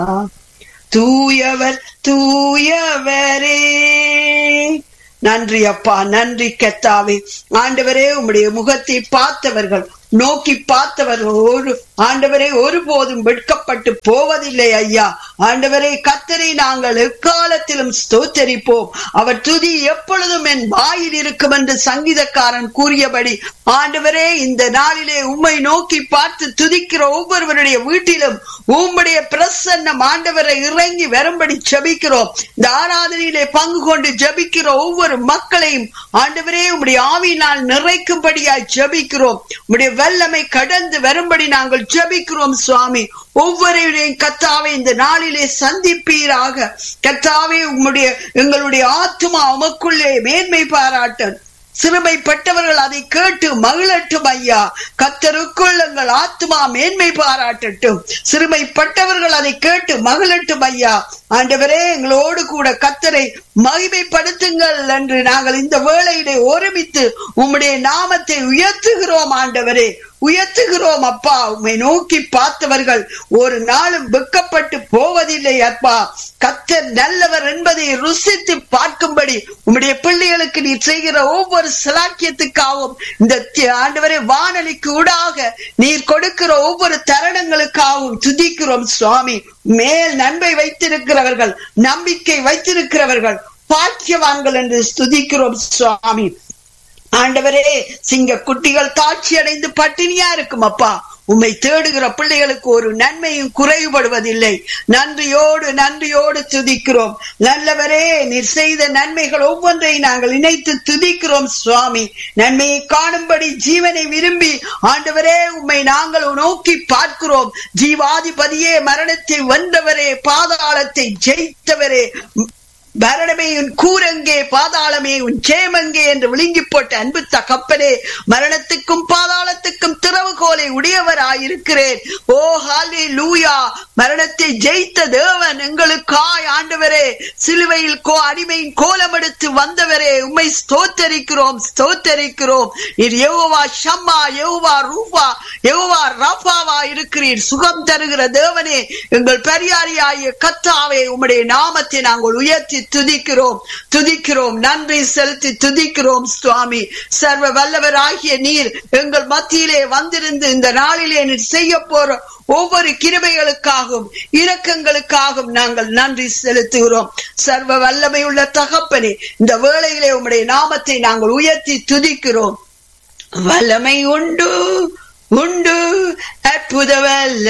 தூயவர் தூயவரே நன்றி அப்பா நன்றி கத்தாவே ஆண்டவரே உம்முடைய முகத்தை பார்த்தவர்கள் நோக்கி பார்த்தவர்கள் ஒரு ஆண்டவரே ஒருபோதும் வெட்கப்பட்டு போவதில்லை ஐயா ஆண்டவரே கத்தரை நாங்கள் எக்காலத்திலும் ஸ்தோத்தரிப்போம் அவர் துதி எப்பொழுதும் என் வாயில் இருக்கும் என்று சங்கீதக்காரன் கூறியபடி ஆண்டவரே இந்த நாளிலே உம்மை நோக்கி பார்த்து துதிக்கிற ஒவ்வொருவருடைய வீட்டிலும் உம்முடைய பிரசன்னம் ஆண்டவரை இறங்கி வரும்படி ஜபிக்கிறோம் இந்த ஆராதனையிலே பங்கு கொண்டு ஜபிக்கிற ஒவ்வொரு மக்களையும் ஆண்டவரே உம்முடைய ஆவியினால் நிறைக்கும்படியாய் ஜபிக்கிறோம் உம்முடைய வல்லமை கடந்து வரும்படி நாங்கள் ஜபிக்கிறோம் சுவாமி ஒவ்வொருவரையும் கத்தாவை இந்த நாளிலே சந்திப்பீராக கத்தாவே உம்முடைய எங்களுடைய ஆத்மா உமக்குள்ளே மேன்மை பாராட்டன் சிறுமைப்பட்டவர்கள் அதை கேட்டு மகிழட்டும் ஐயா கத்தருக்குள் எங்கள் ஆத்மா மேன்மை பாராட்டட்டும் சிறுமைப்பட்டவர்கள் அதை கேட்டு மகிழட்டும் ஐயா ஆண்டவரே எங்களோடு கூட கத்தரை மகிமைப்படுத்துங்கள் என்று நாங்கள் இந்த வேளையிலே ஒருமித்து உம்முடைய நாமத்தை உயர்த்துகிறோம் ஆண்டவரே உயர்த்துகிறோம் அப்பா உண்மை நோக்கி பார்த்தவர்கள் ஒரு நாளும் வெக்கப்பட்டு போவதில்லை அப்பா கத்தர் நல்லவர் என்பதை ருசித்து பார்க்கும்படி உம்முடைய பிள்ளைகளுக்கு நீ செய்கிற ஒவ்வொரு சலாக்கியத்துக்காகவும் இந்த ஆண்டவரை வானொலிக்கு ஊடாக நீர் கொடுக்கிற ஒவ்வொரு தருணங்களுக்காகவும் துதிக்கிறோம் சுவாமி மேல் நன்மை வைத்திருக்கிறவர்கள் நம்பிக்கை வைத்திருக்கிறவர்கள் பாக்கியவான்கள் என்று துதிக்கிறோம் சுவாமி ஆண்டவரே சிங்க குட்டிகள் தாட்சி அடைந்து பட்டினியா இருக்கும் அப்பா உம்மை தேடுகிற பிள்ளைகளுக்கு ஒரு நன்மையும் குறைபடுவதில்லை நன்றியோடு நன்றியோடு துதிக்கிறோம் நல்லவரே நீர் செய்த நன்மைகள் ஒவ்வொன்றை நாங்கள் இணைத்து துதிக்கிறோம் சுவாமி நன்மையை காணும்படி ஜீவனை விரும்பி ஆண்டவரே உம்மை நாங்கள் நோக்கி பார்க்கிறோம் ஜீவாதிபதியே மரணத்தை வென்றவரே பாதாளத்தை ஜெயித்தவரே மரணமே உன் கூரங்கே பாதாளமே உன் ஜெயமங்கே என்று விழுங்கி போட்ட அன்பு தகப்பனே மரணத்துக்கும் பாதாளத்துக்கும் திறவுகோலை உடையவராயிருக்கிறேன் ஓ ஹாலி லூயா மரணத்தை ஜெயித்த தேவன் எங்களுக்காய் ஆண்டவரே சிலுவையில் கோ அடிமையின் கோலம் எடுத்து வந்தவரே உம்மை ஸ்தோத்தரிக்கிறோம் ஸ்தோத்தரிக்கிறோம் நீர் யெகோவா ஷம்மா யெகோவா ரூபா யெகோவா ரஃபாவா இருக்கிறீர் சுகம் தருகிற தேவனே எங்கள் பெரியாரியாகிய கத்தாவே உம்முடைய நாமத்தை நாங்கள் உயர்த்தி துதிக்கிறோம் துதிக்கிறோம் நன்றி செலுத்தி துதிக்கிறோம் சுவாமி சர்வ வல்லவராகிய நீர் எங்கள் மத்தியிலே வந்திருந்து இந்த நாளிலே நீர் செய்ய போற ஒவ்வொரு கிருபைகளுக்காகவும் இரக்கங்களுக்காகவும் நாங்கள் நன்றி செலுத்துகிறோம் சர்வ வல்லமை உள்ள தகப்பனே இந்த வேளையிலே உம்முடைய நாமத்தை நாங்கள் உயர்த்தி துதிக்கிறோம் வல்லமை உண்டு உண்டு அற்புத வல்ல